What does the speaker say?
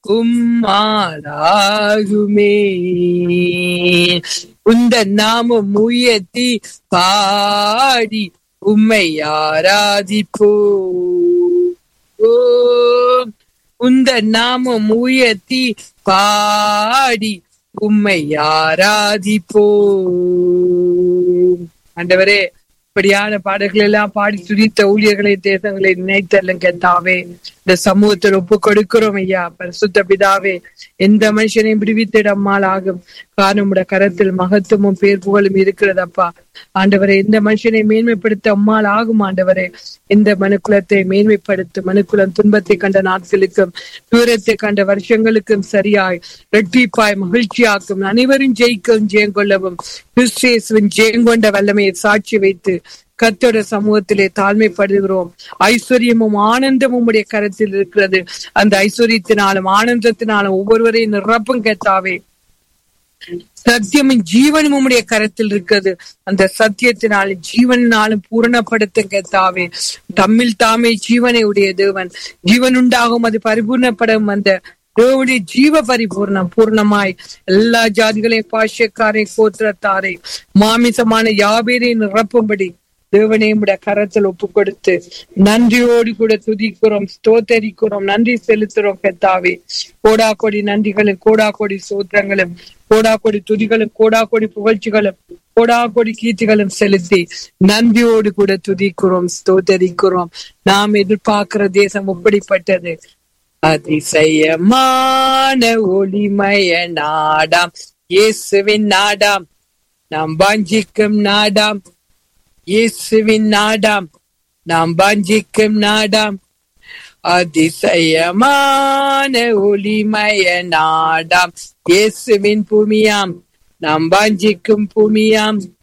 உம்மாலாகுமே உந்த நாமம் உயர்த்தி பாடி உம்மை ஆராதிப்போ உந்த நாமம் உயர்த்தி பாடி உம்மை ஆராதிப்போ ஆண்டவரே இப்படியான பாடல்கள் எல்லாம் பாடி துதித்த ஊழியர்களை தேசங்களை நினைத்தல்லும் கத்தாவே இந்த சமூகத்தில் ஒப்பு கொடுக்கிறோம் ஐயா பரிசுத்த பிதாவே எந்த மனுஷனையும் விடுவித்திட அம்மாள் ஆகும் காரணம் உடைய கரத்தில் மகத்துவமும் பேர் புகழும் இருக்கிறதப்பா ஆண்டவரை எந்த மனுஷனை மேன்மைப்படுத்த அம்மாள் ஆகும் ஆண்டவரே இந்த மனுக்குலத்தை மேன்மைப்படுத்தும் மனுக்குலம் துன்பத்தை கண்ட நாட்களுக்கும் தூரத்தை கண்ட வருஷங்களுக்கும் சரியாய் ரெட்டிப்பாய் மகிழ்ச்சியாக்கும் அனைவரும் ஜெயிக்கவும் ஜெயங்கொள்ளவும் கிறிஸ்தேசுவின் ஜெயங்கொண்ட வல்லமையை சாட்சி வைத்து கத்தோட சமூகத்திலே தாழ்மைப்படுகிறோம் ஐஸ்வர்யமும் ஆனந்தமும் உடைய கரத்தில் இருக்கிறது அந்த ஐஸ்வர்யத்தினாலும் ஆனந்தத்தினாலும் ஒவ்வொருவரையும் நிரப்பும் கத்தாவே சத்தியமும் ஜீவனும் உம்முடைய கரத்தில் இருக்கிறது அந்த சத்தியத்தினாலும் ஜீவனாலும் பூரணப்படுத்தும் கத்தாவே தம்மில் தாமே ஜீவனை உடைய தேவன் ஜீவன் உண்டாகும் அது பரிபூர்ணப்படும் அந்த தேவனுடைய ஜீவ பரிபூர்ணம் பூர்ணமாய் எல்லா ஜாதிகளையும் பாஷ்யக்காரை கோத்திரத்தாரை மாமிசமான யாபேரை நிரப்பும்படி தேவனே உடைய கரத்தில் ஒப்பு கொடுத்து நன்றியோடு கூட துதிக்கிறோம் ஸ்தோத்தரிக்கிறோம் நன்றி செலுத்துறோம் கத்தாவே கோடா கோடி நன்றிகளும் கோடா கோடி சோத்திரங்களும் கோடா கோடி துதிகளும் கோடா கோடி புகழ்ச்சிகளும் கோடா கோடி கீர்த்திகளும் செலுத்தி நன்றியோடு கூட துதிக்கிறோம் ஸ்தோத்தரிக்கிறோம் நாம் எதிர்பார்க்கிற தேசம் எப்படிப்பட்டது அதிசயமான ஒளிமய நாடாம் இயேசுவின் நாடாம் நாம் வாஞ்சிக்கும் நாடாம் இயேசுவின் நாடாம் நாம் வாஞ்சிக்கும் நாடாம் அதிசயமான ஒளிமய நாடாம் இயேசுவின் பூமியாம் நாம் வாஞ்சிக்கும் பூமியாம்